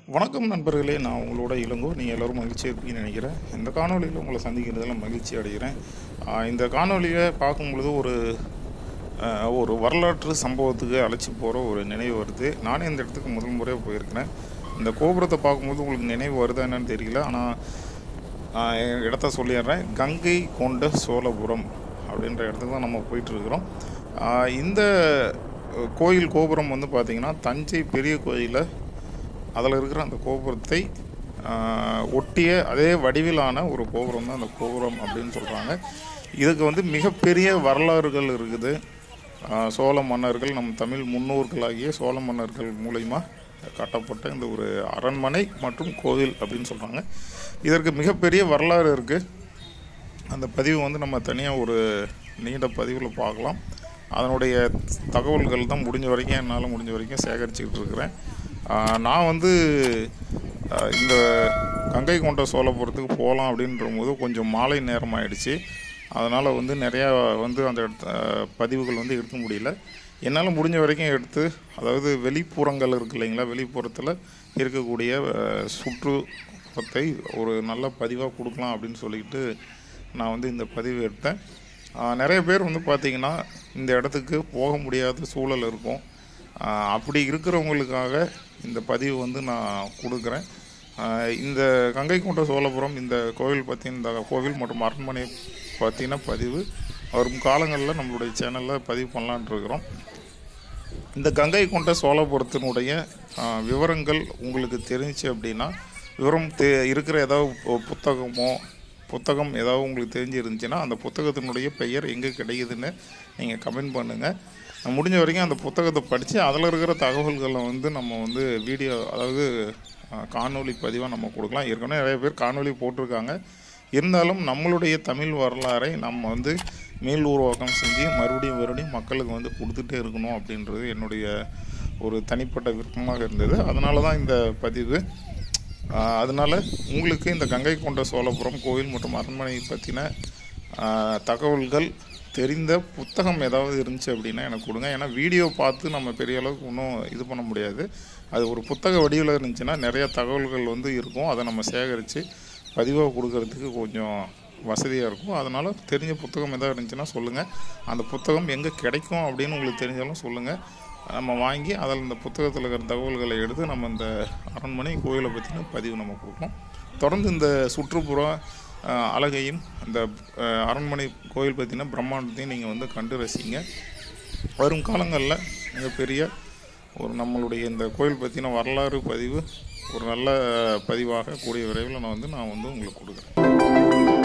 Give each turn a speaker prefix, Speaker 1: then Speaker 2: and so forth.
Speaker 1: வணக்கம் நண்பர்களே நான் உங்களோட இளங்கோ நீங்கள் எல்லோரும் மகிழ்ச்சியாக இருப்பீங்கன்னு நினைக்கிறேன் இந்த காணொலியில் உங்களை சந்திக்கிறதுல மகிழ்ச்சி அடைகிறேன் ஆஹ் இந்த காணொலியை பார்க்கும் பொழுது ஒரு ஆஹ் ஒரு வரலாற்று சம்பவத்துக்கு அழைச்சி போகிற ஒரு நினைவு வருது நானே இந்த இடத்துக்கு முதல் முறையாக போயிருக்கிறேன் இந்த கோபுரத்தை பார்க்கும்போது உங்களுக்கு நினைவு வருதா என்னன்னு தெரியல ஆனால் நான் என் இடத்த சொல்லிடுறேன் கங்கை கொண்ட சோழபுரம் அப்படின்ற இடத்துக்கு தான் நம்ம போயிட்டுருக்குறோம் இந்த அஹ், கோயில் கோபுரம் வந்து பார்த்திங்கன்னா தஞ்சை பெரிய கோயிலை அதில் இருக்கிற அந்த கோபுரத்தை ஆஹ், ஒட்டிய அதே வடிவிலான ஒரு கோபுரம் தான் அந்த கோபுரம் அப்படின்னு சொல்கிறாங்க இதுக்கு வந்து மிகப்பெரிய வரலாறுகள் இருக்குது ஆஹ், சோழ மன்னர்கள் நம் தமிழ் முன்னோர்களாகிய சோழ மன்னர்கள் மூலயமா கட்டப்பட்ட இந்த ஒரு அரண்மனை மற்றும் கோவில் அப்படின்னு சொல்கிறாங்க இதற்கு மிகப்பெரிய வரலாறு இருக்குது அந்த பதிவு வந்து நம்ம தனியாக ஒரு நீண்ட பதிவில் பார்க்கலாம் அதனுடைய தகவல்கள் தான் முடிஞ்ச வரைக்கும் என்னால் முடிஞ்ச வரைக்கும் சேகரிச்சுக்கிட்டு இருக்கிறேன் ஆஹ் நான் வந்து ஆஹ் இந்த கங்கை கொண்ட சோழபுரத்துக்கு போகலாம் அப்படின்ற போது கொஞ்சம் மாலை நேரம் ஆயிடுச்சு அதனால் வந்து நிறையா வந்து அந்த இடத்த- ஆஹ் பதிவுகள் வந்து எடுக்க முடியல என்னால் முடிஞ்ச வரைக்கும் எடுத்து அதாவது வெளிப்புறங்கள் இருக்கு இல்லைங்களா வெளிப்புறத்தில் இருக்கக்கூடிய ஆஹ் சுற்றுப்புறத்தை ஒரு நல்ல பதிவாக கொடுக்கலாம் அப்படின்னு சொல்லிட்டு நான் வந்து இந்த பதிவு எடுத்தேன் ஆஹ் நிறைய பேர் வந்து பார்த்திங்கன்னா இந்த இடத்துக்கு போக முடியாத சூழல் இருக்கும் ஆஹ் அப்படி இருக்கிறவங்களுக்காக இந்த பதிவு வந்து நான் கொடுக்குறேன் ஆஹ் இந்த கங்கை கொண்ட சோழபுரம் இந்த கோவில் பற்றி இந்த கோவில் மற்றும் அரண்மனை பற்றின பதிவு வரும் காலங்களில் நம்மளுடைய சேனலில் பதிவு பண்ணலான்ட்டு இருக்கிறோம் இந்த கங்கை கொண்ட சோழபுரத்தினுடைய ஆ, விவரங்கள் உங்களுக்கு தெரிஞ்சுச்சு அப்படின்னா விவரம் தெ இருக்கிற ஏதாவது பு- புத்தகமோ புத்தகம் ஏதாவது உங்களுக்கு தெரிஞ்சு இருந்துச்சுன்னா அந்த புத்தகத்தினுடைய பெயர் எங்கே கிடைக்குதுன்னு நீங்கள் கமெண்ட் பண்ணுங்கள் முடிஞ்ச வரைக்கும் அந்த புத்தகத்தை படித்து அதில் இருக்கிற தகவல்களை வந்து நம்ம வந்து வீடியோ அதாவது ஆ, காணொளி பதிவாக நம்ம கொடுக்கலாம் ஏற்கனவே நிறைய பேர் காணொளி போட்டிருக்காங்க இருந்தாலும் நம்மளுடைய தமிழ் வரலாறை நம்ம வந்து மீள் உருவாக்கம் செஞ்சு மறுபடியும் மறுபடியும் மக்களுக்கு வந்து கொடுத்துட்டே இருக்கணும் அப்படின்றது என்னுடைய ஒரு தனிப்பட்ட விருப்பமாக இருந்தது அதனால தான் இந்த பதிவு ஆஹ் அதனால உங்களுக்கு இந்த கங்கை கொண்ட சோழபுரம் கோவில் மற்றும் அரண்மனை பற்றின தகவல்கள் தெரிந்த புத்தகம் ஏதாவது இருந்துச்சு அப்படின்னா எனக்கு கொடுங்க ஏன்னா வீடியோ பார்த்து நம்ம பெரிய அளவுக்கு இன்னும் இது பண்ண முடியாது அது ஒரு புத்தக வடிவில் இருந்துச்சுன்னா நிறைய தகவல்கள் வந்து இருக்கும் அதை நம்ம சேகரித்து பதிவாக கொடுக்கறதுக்கு கொஞ்சம் வசதியாக இருக்கும் அதனால் தெரிஞ்ச புத்தகம் எதாவது இருந்துச்சுன்னா சொல்லுங்கள் அந்த புத்தகம் எங்கே கிடைக்கும் அப்படின்னு உங்களுக்கு தெரிஞ்சாலும் சொல்லுங்கள் நம்ம வாங்கி அதில் இந்த புத்தகத்தில் இருக்கிற தகவல்களை எடுத்து நம்ம இந்த அரண்மனை கோயிலை பற்றின பதிவு நம்ம கொடுப்போம் தொடர்ந்து இந்த சுற்றுப்புற அஹ், அழகையும் இந்த அஹ், அரண்மனை கோயில் பற்றின பிரம்மாண்டத்தையும் நீங்கள் வந்து கண்டு ரசிங்க வரும் காலங்களில் மிகப்பெரிய ஒரு நம்மளுடைய இந்த கோயில் பற்றின வரலாறு பதிவு ஒரு நல்ல பதிவாக கூடிய விரைவில் நான் வந்து நான் வந்து உங்களுக்கு கொடுக்குறேன்